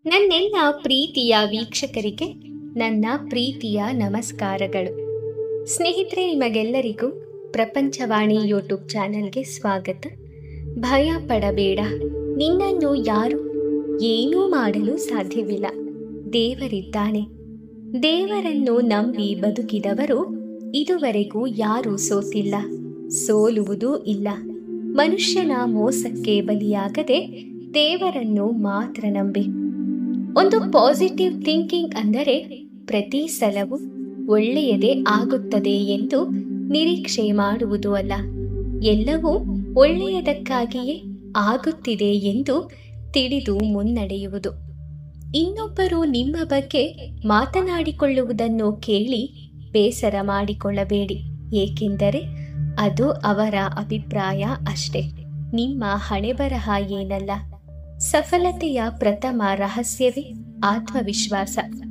ನನ್ನೆಲ್ಲ ಪ್ರೀತಿಯ ವೀಕ್ಷಕರಿಗೆ ನನ್ನ ಪ್ರೀತಿಯ ನಮಸ್ಕಾರಗಳು ಸ್ನೇಹಿತರೆ ನಿಮಗೆಲ್ಲರಿಗೂ ಪ್ರಪಂಚವಾಣಿ ಯೂಟ್ಯೂಬ್ ಚಾನೆಲ್ಗೆ ಸ್ವಾಗತ ಭಯ ಪಡಬೇಡ ನಿನ್ನನ್ನು ಯಾರು ಏನೂ ಮಾಡಲು ಸಾಧ್ಯವಿಲ್ಲ ದೇವರಿದ್ದಾನೆ ದೇವರನ್ನು ನಂಬಿ ಬದುಕಿದವರು ಇದುವರೆಗೂ ಯಾರೂ ಸೋತಿಲ್ಲ ಸೋಲುವುದೂ ಇಲ್ಲ ಮನುಷ್ಯನ ಮೋಸಕ್ಕೆ ಬಲಿಯಾಗದೆ ದೇವರನ್ನು ಮಾತ್ರ ನಂಬಿ ಒಂದು ಪಾಸಿಟಿವ್ ಥಿಂಕಿಂಗ್ ಅಂದರೆ ಪ್ರತಿ ಸಲವೂ ಒಳ್ಳೆಯದೇ ಆಗುತ್ತದೆ ಎಂದು ನಿರೀಕ್ಷೆ ಮಾಡುವುದು ಅಲ್ಲ ಎಲ್ಲವೂ ಒಳ್ಳೆಯದಕ್ಕಾಗಿಯೇ ಆಗುತ್ತಿದೆ ಎಂದು ತಿಳಿದು ಮುನ್ನಡೆಯುವುದು ಇನ್ನೊಬ್ಬರು ನಿಮ್ಮ ಬಗ್ಗೆ ಮಾತನಾಡಿಕೊಳ್ಳುವುದನ್ನು ಕೇಳಿ ಬೇಸರ ಮಾಡಿಕೊಳ್ಳಬೇಡಿ ಏಕೆಂದರೆ ಅದು ಅವರ ಅಭಿಪ್ರಾಯ ಅಷ್ಟೇ ನಿಮ್ಮ ಹಣೆಬರಹ ಏನಲ್ಲ ಸಫಲತೆಯ ಪ್ರಥಮ ರಹಸ್ಯವೇ ಆತ್ಮವಿಶ್ವಾಸ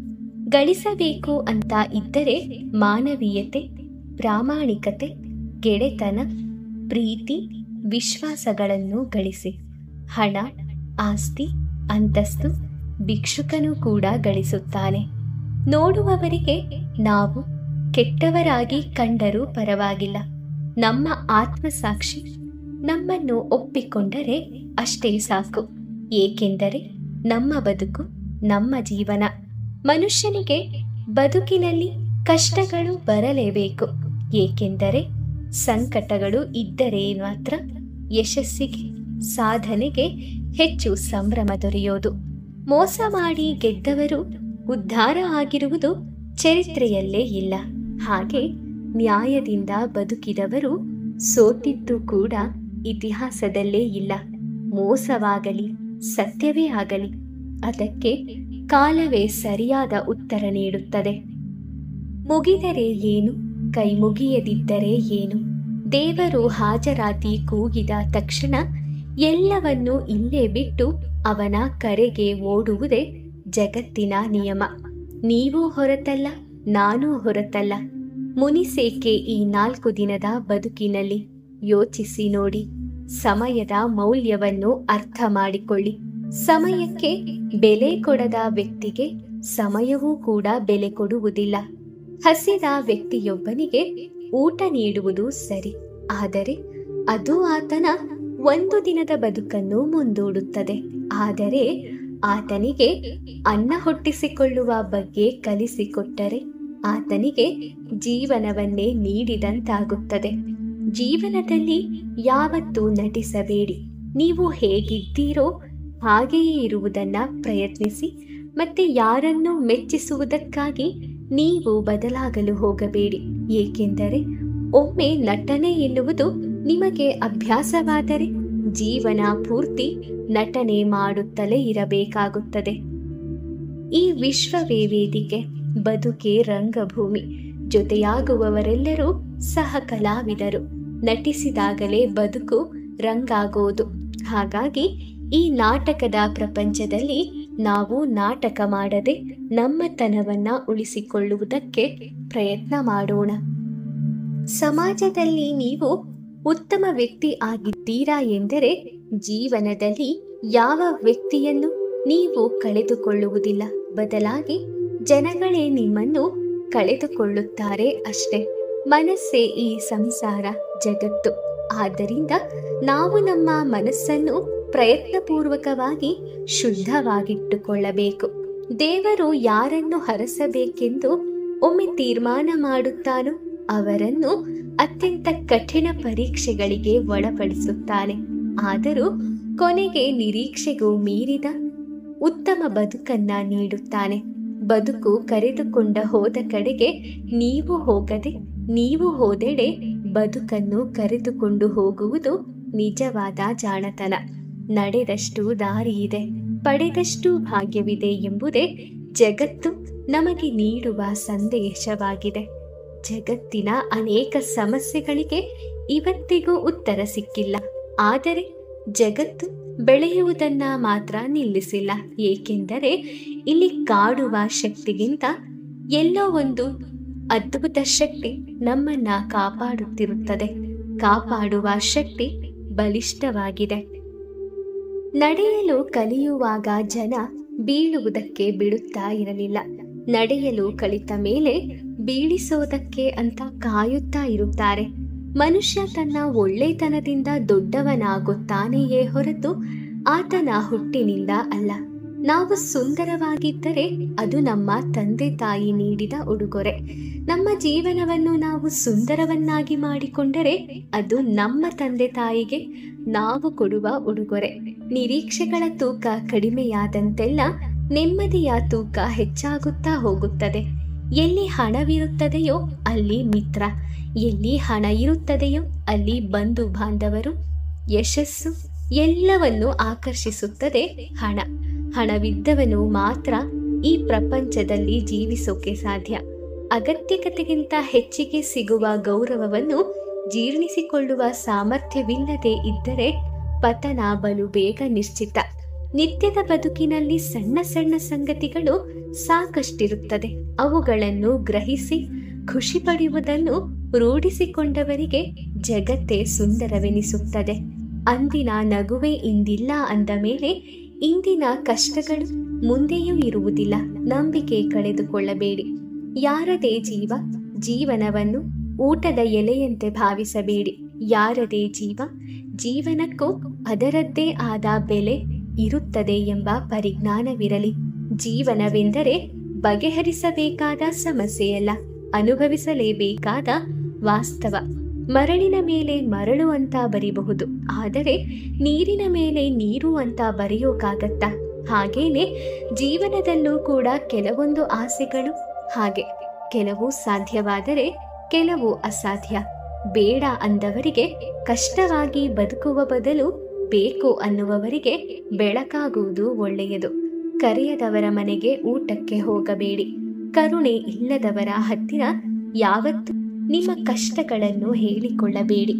ಗಳಿಸಬೇಕು ಅಂತ ಇದ್ದರೆ ಮಾನವೀಯತೆ ಪ್ರಾಮಾಣಿಕತೆ ಗೆಳೆತನ ಪ್ರೀತಿ ವಿಶ್ವಾಸಗಳನ್ನು ಗಳಿಸಿ ಹಣ ಆಸ್ತಿ ಅಂತಸ್ತು ಭಿಕ್ಷುಕನು ಕೂಡ ಗಳಿಸುತ್ತಾನೆ ನೋಡುವವರಿಗೆ ನಾವು ಕೆಟ್ಟವರಾಗಿ ಕಂಡರೂ ಪರವಾಗಿಲ್ಲ ನಮ್ಮ ಆತ್ಮಸಾಕ್ಷಿ ನಮ್ಮನ್ನು ಒಪ್ಪಿಕೊಂಡರೆ ಅಷ್ಟೇ ಸಾಕು ಏಕೆಂದರೆ ನಮ್ಮ ಬದುಕು ನಮ್ಮ ಜೀವನ ಮನುಷ್ಯನಿಗೆ ಬದುಕಿನಲ್ಲಿ ಕಷ್ಟಗಳು ಬರಲೇಬೇಕು ಏಕೆಂದರೆ ಸಂಕಟಗಳು ಇದ್ದರೆ ಮಾತ್ರ ಯಶಸ್ಸಿಗೆ ಸಾಧನೆಗೆ ಹೆಚ್ಚು ಸಂಭ್ರಮ ದೊರೆಯೋದು ಮೋಸ ಮಾಡಿ ಗೆದ್ದವರು ಉದ್ಧಾರ ಆಗಿರುವುದು ಚರಿತ್ರೆಯಲ್ಲೇ ಇಲ್ಲ ಹಾಗೆ ನ್ಯಾಯದಿಂದ ಬದುಕಿದವರು ಸೋತಿದ್ದು ಕೂಡ ಇತಿಹಾಸದಲ್ಲೇ ಇಲ್ಲ ಮೋಸವಾಗಲಿ ಸತ್ಯವೇ ಆಗಲಿ ಅದಕ್ಕೆ ಕಾಲವೇ ಸರಿಯಾದ ಉತ್ತರ ನೀಡುತ್ತದೆ ಮುಗಿದರೆ ಏನು ಕೈ ಮುಗಿಯದಿದ್ದರೆ ಏನು ದೇವರು ಹಾಜರಾತಿ ಕೂಗಿದ ತಕ್ಷಣ ಎಲ್ಲವನ್ನೂ ಇಲ್ಲೇ ಬಿಟ್ಟು ಅವನ ಕರೆಗೆ ಓಡುವುದೇ ಜಗತ್ತಿನ ನಿಯಮ ನೀವೂ ಹೊರತಲ್ಲ ನಾನೂ ಹೊರತಲ್ಲ ಮುನಿಸೇಕೆ ಈ ನಾಲ್ಕು ದಿನದ ಬದುಕಿನಲ್ಲಿ ಯೋಚಿಸಿ ನೋಡಿ ಸಮಯದ ಮೌಲ್ಯವನ್ನು ಅರ್ಥ ಮಾಡಿಕೊಳ್ಳಿ ಸಮಯಕ್ಕೆ ಬೆಲೆ ಕೊಡದ ವ್ಯಕ್ತಿಗೆ ಸಮಯವೂ ಕೂಡ ಬೆಲೆ ಕೊಡುವುದಿಲ್ಲ ಹಸಿದ ವ್ಯಕ್ತಿಯೊಬ್ಬನಿಗೆ ಊಟ ನೀಡುವುದು ಸರಿ ಆದರೆ ಅದು ಆತನ ಒಂದು ದಿನದ ಬದುಕನ್ನು ಮುಂದೂಡುತ್ತದೆ ಆದರೆ ಆತನಿಗೆ ಅನ್ನ ಹುಟ್ಟಿಸಿಕೊಳ್ಳುವ ಬಗ್ಗೆ ಕಲಿಸಿಕೊಟ್ಟರೆ ಆತನಿಗೆ ಜೀವನವನ್ನೇ ನೀಡಿದಂತಾಗುತ್ತದೆ ಜೀವನದಲ್ಲಿ ಯಾವತ್ತೂ ನಟಿಸಬೇಡಿ ನೀವು ಹೇಗಿದ್ದೀರೋ ಹಾಗೆಯೇ ಇರುವುದನ್ನ ಪ್ರಯತ್ನಿಸಿ ಮತ್ತೆ ಯಾರನ್ನು ಮೆಚ್ಚಿಸುವುದಕ್ಕಾಗಿ ನೀವು ಬದಲಾಗಲು ಹೋಗಬೇಡಿ ಏಕೆಂದರೆ ಒಮ್ಮೆ ನಟನೆ ಎನ್ನುವುದು ನಿಮಗೆ ಅಭ್ಯಾಸವಾದರೆ ಜೀವನ ಪೂರ್ತಿ ನಟನೆ ಮಾಡುತ್ತಲೇ ಇರಬೇಕಾಗುತ್ತದೆ ಈ ವಿಶ್ವವೇ ವೇದಿಕೆ ಬದುಕೆ ರಂಗಭೂಮಿ ಜೊತೆಯಾಗುವವರೆಲ್ಲರೂ ಸಹ ಕಲಾವಿದರು ನಟಿಸಿದಾಗಲೇ ಬದುಕು ರಂಗಾಗೋದು ಹಾಗಾಗಿ ಈ ನಾಟಕದ ಪ್ರಪಂಚದಲ್ಲಿ ನಾವು ನಾಟಕ ಮಾಡದೆ ನಮ್ಮತನವನ್ನ ಉಳಿಸಿಕೊಳ್ಳುವುದಕ್ಕೆ ಪ್ರಯತ್ನ ಮಾಡೋಣ ಸಮಾಜದಲ್ಲಿ ನೀವು ಉತ್ತಮ ವ್ಯಕ್ತಿ ಆಗಿದ್ದೀರಾ ಎಂದರೆ ಜೀವನದಲ್ಲಿ ಯಾವ ವ್ಯಕ್ತಿಯನ್ನು ನೀವು ಕಳೆದುಕೊಳ್ಳುವುದಿಲ್ಲ ಬದಲಾಗಿ ಜನಗಳೇ ನಿಮ್ಮನ್ನು ಕಳೆದುಕೊಳ್ಳುತ್ತಾರೆ ಅಷ್ಟೇ ಮನಸ್ಸೇ ಈ ಸಂಸಾರ ಜಗತ್ತು ಆದ್ದರಿಂದ ನಾವು ನಮ್ಮ ಮನಸ್ಸನ್ನು ಪ್ರಯತ್ನಪೂರ್ವಕವಾಗಿ ಶುದ್ಧವಾಗಿಟ್ಟುಕೊಳ್ಳಬೇಕು ದೇವರು ಯಾರನ್ನು ಹರಸಬೇಕೆಂದು ಒಮ್ಮೆ ತೀರ್ಮಾನ ಮಾಡುತ್ತಾನೋ ಅವರನ್ನು ಅತ್ಯಂತ ಕಠಿಣ ಪರೀಕ್ಷೆಗಳಿಗೆ ಒಳಪಡಿಸುತ್ತಾನೆ ಆದರೂ ಕೊನೆಗೆ ನಿರೀಕ್ಷೆಗೂ ಮೀರಿದ ಉತ್ತಮ ಬದುಕನ್ನ ನೀಡುತ್ತಾನೆ ಬದುಕು ಕರೆದುಕೊಂಡ ಹೋದ ಕಡೆಗೆ ನೀವು ಹೋಗದೆ ನೀವು ಹೋದೆಡೆ ಬದುಕನ್ನು ಕರೆದುಕೊಂಡು ಹೋಗುವುದು ನಿಜವಾದ ಜಾಣತನ ನಡೆದಷ್ಟು ದಾರಿ ಇದೆ ಪಡೆದಷ್ಟು ಭಾಗ್ಯವಿದೆ ಎಂಬುದೇ ಜಗತ್ತು ನಮಗೆ ನೀಡುವ ಸಂದೇಶವಾಗಿದೆ ಜಗತ್ತಿನ ಅನೇಕ ಸಮಸ್ಯೆಗಳಿಗೆ ಇವತ್ತಿಗೂ ಉತ್ತರ ಸಿಕ್ಕಿಲ್ಲ ಆದರೆ ಜಗತ್ತು ಬೆಳೆಯುವುದನ್ನ ಮಾತ್ರ ನಿಲ್ಲಿಸಿಲ್ಲ ಏಕೆಂದರೆ ಇಲ್ಲಿ ಕಾಡುವ ಶಕ್ತಿಗಿಂತ ಎಲ್ಲೋ ಒಂದು ಅದ್ಭುತ ಶಕ್ತಿ ನಮ್ಮನ್ನ ಕಾಪಾಡುತ್ತಿರುತ್ತದೆ ಕಾಪಾಡುವ ಶಕ್ತಿ ಬಲಿಷ್ಠವಾಗಿದೆ ನಡೆಯಲು ಕಲಿಯುವಾಗ ಜನ ಬೀಳುವುದಕ್ಕೆ ಬಿಡುತ್ತಾ ಇರಲಿಲ್ಲ ನಡೆಯಲು ಕಲಿತ ಮೇಲೆ ಬೀಳಿಸೋದಕ್ಕೆ ಅಂತ ಕಾಯುತ್ತಾ ಇರುತ್ತಾರೆ ಮನುಷ್ಯ ತನ್ನ ಒಳ್ಳೆತನದಿಂದ ದೊಡ್ಡವನಾಗುತ್ತಾನೆಯೇ ಹೊರತು ಆತನ ಹುಟ್ಟಿನಿಂದ ಅಲ್ಲ ನಾವು ಸುಂದರವಾಗಿದ್ದರೆ ಅದು ನಮ್ಮ ತಂದೆ ತಾಯಿ ನೀಡಿದ ಉಡುಗೊರೆ ನಮ್ಮ ಜೀವನವನ್ನು ನಾವು ಸುಂದರವನ್ನಾಗಿ ಮಾಡಿಕೊಂಡರೆ ಅದು ನಮ್ಮ ತಂದೆ ತಾಯಿಗೆ ನಾವು ಕೊಡುವ ಉಡುಗೊರೆ ನಿರೀಕ್ಷೆಗಳ ತೂಕ ಕಡಿಮೆಯಾದಂತೆಲ್ಲ ನೆಮ್ಮದಿಯ ತೂಕ ಹೆಚ್ಚಾಗುತ್ತಾ ಹೋಗುತ್ತದೆ ಎಲ್ಲಿ ಹಣವಿರುತ್ತದೆಯೋ ಅಲ್ಲಿ ಮಿತ್ರ ಎಲ್ಲಿ ಹಣ ಇರುತ್ತದೆಯೋ ಅಲ್ಲಿ ಬಂಧು ಬಾಂಧವರು ಯಶಸ್ಸು ಎಲ್ಲವನ್ನು ಆಕರ್ಷಿಸುತ್ತದೆ ಹಣ ಹಣವಿದ್ದವನು ಮಾತ್ರ ಈ ಪ್ರಪಂಚದಲ್ಲಿ ಜೀವಿಸೋಕೆ ಸಾಧ್ಯ ಅಗತ್ಯಕತೆಗಿಂತ ಹೆಚ್ಚಿಗೆ ಸಿಗುವ ಗೌರವವನ್ನು ಜೀರ್ಣಿಸಿಕೊಳ್ಳುವ ಸಾಮರ್ಥ್ಯವಿಲ್ಲದೆ ಇದ್ದರೆ ಪತನ ಬಲು ಬೇಗ ನಿಶ್ಚಿತ ನಿತ್ಯದ ಬದುಕಿನಲ್ಲಿ ಸಣ್ಣ ಸಣ್ಣ ಸಂಗತಿಗಳು ಸಾಕಷ್ಟಿರುತ್ತದೆ ಅವುಗಳನ್ನು ಗ್ರಹಿಸಿ ಖುಷಿ ಪಡೆಯುವುದನ್ನು ರೂಢಿಸಿಕೊಂಡವರಿಗೆ ಜಗತ್ತೇ ಸುಂದರವೆನಿಸುತ್ತದೆ ಅಂದಿನ ನಗುವೆ ಇಂದಿಲ್ಲ ಅಂದ ಮೇಲೆ ಇಂದಿನ ಕಷ್ಟಗಳು ಮುಂದೆಯೂ ಇರುವುದಿಲ್ಲ ನಂಬಿಕೆ ಕಳೆದುಕೊಳ್ಳಬೇಡಿ ಯಾರದೇ ಜೀವ ಜೀವನವನ್ನು ಊಟದ ಎಲೆಯಂತೆ ಭಾವಿಸಬೇಡಿ ಯಾರದೇ ಜೀವ ಜೀವನಕ್ಕೂ ಅದರದ್ದೇ ಆದ ಬೆಲೆ ಇರುತ್ತದೆ ಎಂಬ ಪರಿಜ್ಞಾನವಿರಲಿ ಜೀವನವೆಂದರೆ ಬಗೆಹರಿಸಬೇಕಾದ ಸಮಸ್ಯೆಯಲ್ಲ ಅನುಭವಿಸಲೇಬೇಕಾದ ವಾಸ್ತವ ಮರಳಿನ ಮೇಲೆ ಮರಳು ಅಂತ ಬರಿಬಹುದು ಆದರೆ ನೀರಿನ ಮೇಲೆ ನೀರು ಅಂತ ಬರೆಯೋಕ್ಕಾಗತ್ತಾ ಹಾಗೇನೆ ಜೀವನದಲ್ಲೂ ಕೂಡ ಕೆಲವೊಂದು ಆಸೆಗಳು ಹಾಗೆ ಕೆಲವು ಸಾಧ್ಯವಾದರೆ ಕೆಲವು ಅಸಾಧ್ಯ ಬೇಡ ಅಂದವರಿಗೆ ಕಷ್ಟವಾಗಿ ಬದುಕುವ ಬದಲು ಬೇಕು ಅನ್ನುವವರಿಗೆ ಬೆಳಕಾಗುವುದು ಒಳ್ಳೆಯದು ಕರೆಯದವರ ಮನೆಗೆ ಊಟಕ್ಕೆ ಹೋಗಬೇಡಿ ಕರುಣೆ ಇಲ್ಲದವರ ಹತ್ತಿರ ಯಾವತ್ತೂ ನಿಮ್ಮ ಕಷ್ಟಗಳನ್ನು ಹೇಳಿಕೊಳ್ಳಬೇಡಿ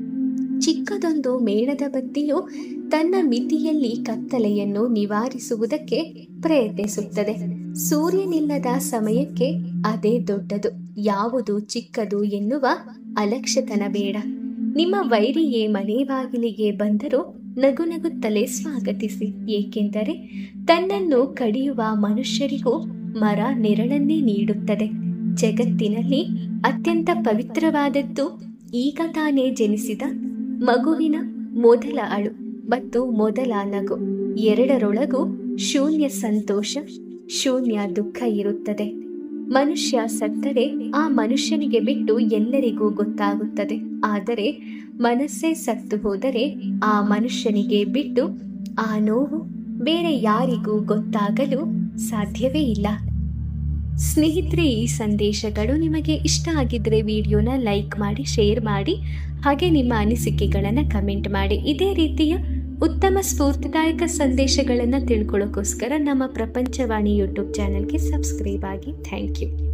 ಚಿಕ್ಕದೊಂದು ಮೇಣದ ಬತ್ತಿಯು ತನ್ನ ಮಿತಿಯಲ್ಲಿ ಕತ್ತಲೆಯನ್ನು ನಿವಾರಿಸುವುದಕ್ಕೆ ಪ್ರಯತ್ನಿಸುತ್ತದೆ ಸೂರ್ಯನಿಲ್ಲದ ಸಮಯಕ್ಕೆ ಅದೇ ದೊಡ್ಡದು ಯಾವುದು ಚಿಕ್ಕದು ಎನ್ನುವ ಅಲಕ್ಷ್ಯತನ ಬೇಡ ನಿಮ್ಮ ವೈರಿಯೇ ಮನೆ ಬಾಗಿಲಿಗೆ ಬಂದರೂ ನಗು ನಗುತ್ತಲೇ ಸ್ವಾಗತಿಸಿ ಏಕೆಂದರೆ ತನ್ನನ್ನು ಕಡಿಯುವ ಮನುಷ್ಯರಿಗೂ ಮರ ನೆರಳನ್ನೇ ನೀಡುತ್ತದೆ ಜಗತ್ತಿನಲ್ಲಿ ಅತ್ಯಂತ ಪವಿತ್ರವಾದದ್ದು ಈಗ ತಾನೇ ಜನಿಸಿದ ಮಗುವಿನ ಮೊದಲ ಅಳು ಮತ್ತು ಮೊದಲ ನಗು ಎರಡರೊಳಗೂ ಶೂನ್ಯ ಸಂತೋಷ ಶೂನ್ಯ ದುಃಖ ಇರುತ್ತದೆ ಮನುಷ್ಯ ಸತ್ತರೆ ಆ ಮನುಷ್ಯನಿಗೆ ಬಿಟ್ಟು ಎಲ್ಲರಿಗೂ ಗೊತ್ತಾಗುತ್ತದೆ ಆದರೆ ಮನಸ್ಸೇ ಸತ್ತು ಹೋದರೆ ಆ ಮನುಷ್ಯನಿಗೆ ಬಿಟ್ಟು ಆ ನೋವು ಬೇರೆ ಯಾರಿಗೂ ಗೊತ್ತಾಗಲು ಸಾಧ್ಯವೇ ಇಲ್ಲ ಸ್ನೇಹಿತರೆ ಈ ಸಂದೇಶಗಳು ನಿಮಗೆ ಇಷ್ಟ ಆಗಿದ್ರೆ ವಿಡಿಯೋನ ಲೈಕ್ ಮಾಡಿ ಶೇರ್ ಮಾಡಿ ಹಾಗೆ ನಿಮ್ಮ ಅನಿಸಿಕೆಗಳನ್ನು ಕಮೆಂಟ್ ಮಾಡಿ ಇದೇ ರೀತಿಯ ಉತ್ತಮ ಸ್ಫೂರ್ತಿದಾಯಕ ಸಂದೇಶಗಳನ್ನು ತಿಳ್ಕೊಳ್ಳೋಕ್ಕೋಸ್ಕರ ನಮ್ಮ ಪ್ರಪಂಚವಾಣಿ ಯೂಟ್ಯೂಬ್ ಚಾನಲ್ಗೆ ಸಬ್ಸ್ಕ್ರೈಬ್ ಆಗಿ ಥ್ಯಾಂಕ್ ಯು